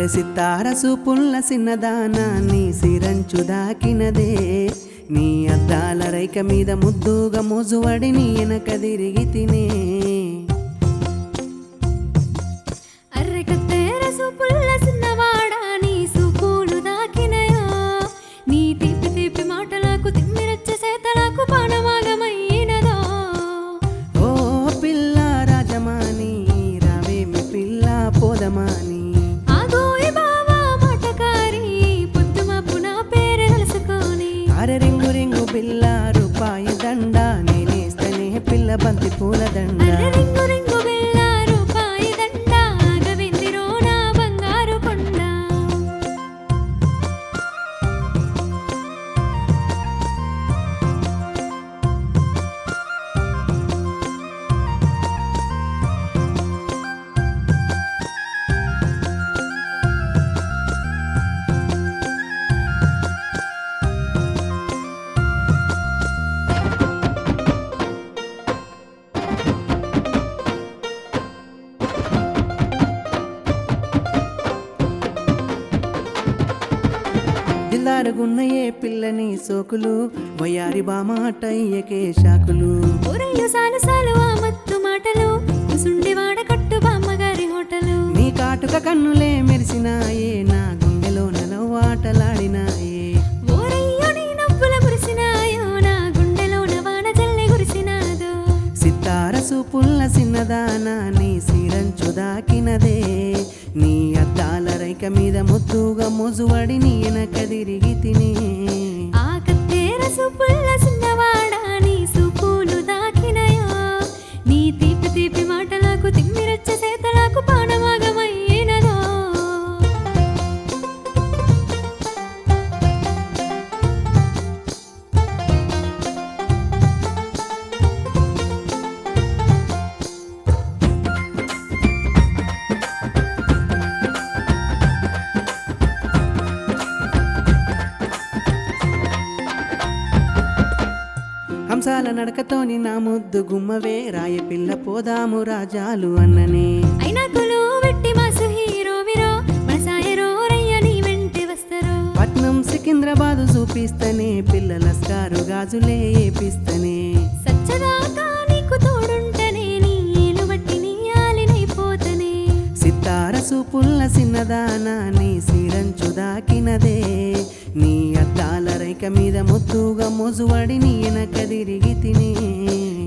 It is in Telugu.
అరసిత్తార సూపుల్ల సిన్నదానా నీ సిరంచు దాకినదే నీ అద్దాల రైక మీద ముద్దుగా మోజువడి నీ వెనక తిరిగి తినే అర్రె కత్తెర సూపుల్ల సిన్నవాడా నీ సూపులు దాకినయో నీ తీపి తీపి మాటలకు తిమ్మిరచ్చే సేతలకు పానమాగమైనదో ఓ పిల్ల రాజమాని రావేమి పిల్ల పోదమాని ఆగోయి బావా మాటకారి పొద్దుమప్పు నా పేరు తెలుసుకొని అరె రింగు రింగు పిల్ల రూపాయి దండ నేనేస్తనే పిల్ల బంతి పూల దండ అర్రె రింగు రింగు బిళ్ళ రూపాయి దండ ఆగవిందిరో నా బంగారు కొండ దిల్లారుగున్నయే పిల్లని సోకులు వయారి బామాటయ్యకే షాకులు ఊరయ్యో సాలు సాలు ఆ మత్తు మాటలు కుసుండి వాడ కట్టు బామ్మగారి హోటలు నీ కాటుక కన్నులే మెరిసినాయే నా గుండెలో నలవాటలాడినాయే ఓరయ్యో నీ నవ్వుల కురిసినాయో నా గుండెలోన వాన జల్లి కురిసినాదో సితార సూపుల్ల సిన్నదానా నీ సిరంచు దాకినదే నీ అద్దాల రైక మీద ముద్దుగా మోజువడి నీ వెనక తిరిగి తినే ఆ కత్తేర సూపుల్ల సిన్నవాడా నీ సూపులు దాకినయో నీ తీపి తీపి మాటలకు తిమ్మిరచ్చే సేతలకు పానమాగమైనదో హంసాల నడకతోని నా ముద్దు గుమ్మవే రాయ పిల్ల పోదాము రాజాలు అన్ననే అయినా కొలు వెట్టి మాసు హీరో విరో మన సాయరో రయ్య నీ వెంటి వస్తరో పట్నం సికింద్రాబాదు చూపిస్తనే పిల్లల స్కారు గాజులే ఏపిస్తనే సచ్చదాకా నీకు తోడుంటనే నీ ఏలు బట్టి నీ ఆలినైపోతనే సితార సూపుల్ల సిన్నదానా నీ సిరంచు దాకినదే నీ అద్దాల రైక మీద ముద్దుగా మోజువడి నీ వెనక తిరిగి తినే